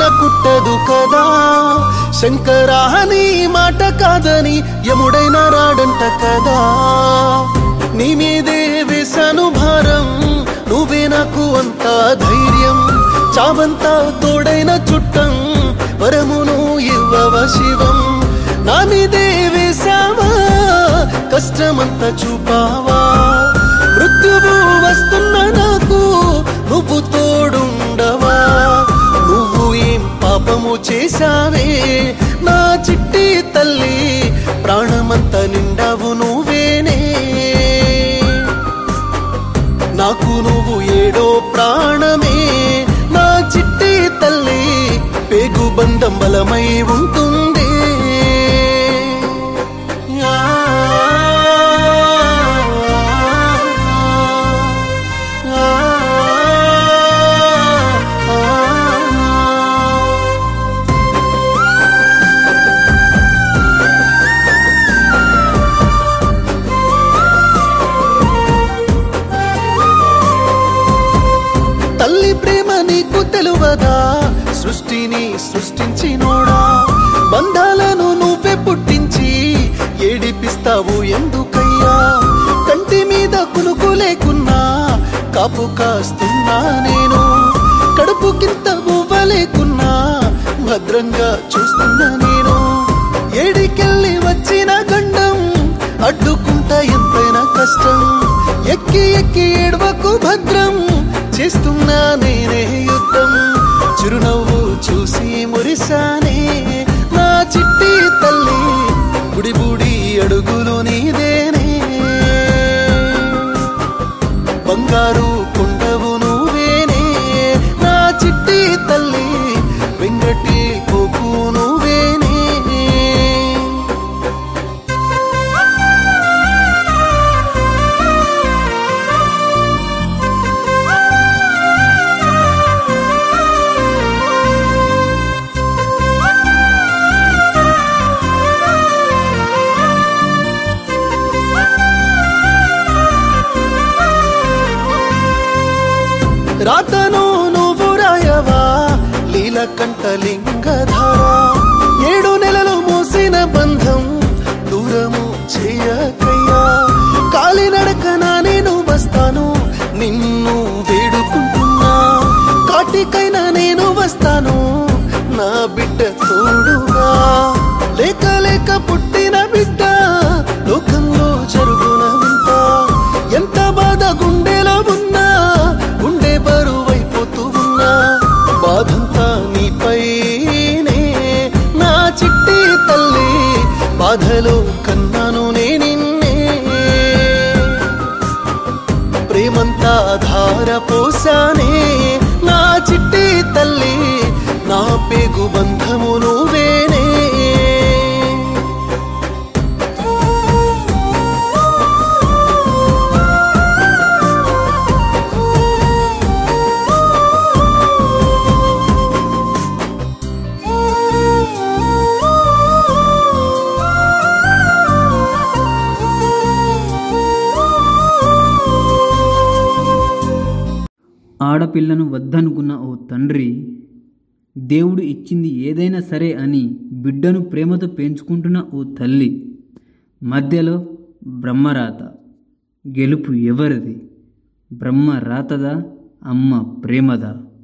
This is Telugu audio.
కుట్టదు కదా శంకరా నీ మాట కాదని యముడైన రాడంట కదా నీ మీదే వేశాను భారం నువ్వే నాకు అంత ధైర్యం చావంతా తోడైన చుట్టం వరమును ఇవ్వవ శివం నా మీదే వేశావా కష్టమంతా చూపావా మృత్యువు వస్తున్న నాకు నువ్వు తోడుండవా నువ్వు ఏం పాపము చేశావే నా చిట్టి తల్లి ప్రాణమంతా నిండావు నువ్వేనే నాకు నువ్వు ఏడో ప్రాణమే నా చిట్టి తల్లి పేగు బంధం బలమై ఉంటుంది ఆ, ఆ, ఆ, ఆ. తల్లి ప్రేమ నీకు తెలువదా సృష్టిని సృష్టించినోడా బంధాలను నువ్వే పుట్టించి ఏడిపిస్తావు ఎందుకయ్యా కంటి మీద కునుకు లేకున్నా కాపు కాస్తున్నా నేను కడుపు కింద బువ్వ లేకున్నా భద్రంగా చూస్తున్నా నేను ఏడికెళ్ళి వచ్చిన గండం అడ్డుకుంటా ఎంతైనా కష్టం ఎక్కి ఎక్కి ఏడవకు భద్రం చేస్తున్నా నేనే యుద్ధం చిరునవ్వు చూసి మురిసానే నా చిట్టి తల్లి బుడి బుడి అడుగులు నీదేనే బంగారు కొండవు నువ్వేనే నా చిట్టి తల్లి వెంగటి కోకు నువ్వేనే రాతను నువ్వు రాయవా లీల కంటలింగధార ఏడు నెలలు మోసిన బంధం దూరము చేయకయ్యా కాలినడకనా నేను వస్తాను నిన్ను వేడుకుంటున్నా కాటికైనా నేను వస్తాను నా బిడ్డ తోడుగా లేక లేక పుట్టిన బిడ్డ లోకంలో జరుగున వింత ఎంత బాధ గుండెలో ఉన్నా గుండె బరువైపోతూ ఉన్నా బాధంతా నీపైనే నా చిట్టి తల్లి బాధలో కన్నాను నే నిన్నే ప్రేమంతా ధార పోసానే నా చిట్టి తల్లి నా పేగు బంధము నువ్వేనే ఆడపిల్లను వద్దనుకున్న ఓ తండ్రి దేవుడు ఇచ్చింది ఏదైనా సరే అని బిడ్డను ప్రేమతో పెంచుకుంటున్న ఓ తల్లి మధ్యలో బ్రహ్మరాత గెలుపు ఎవరిది బ్రహ్మ రాతదా అమ్మ ప్రేమదా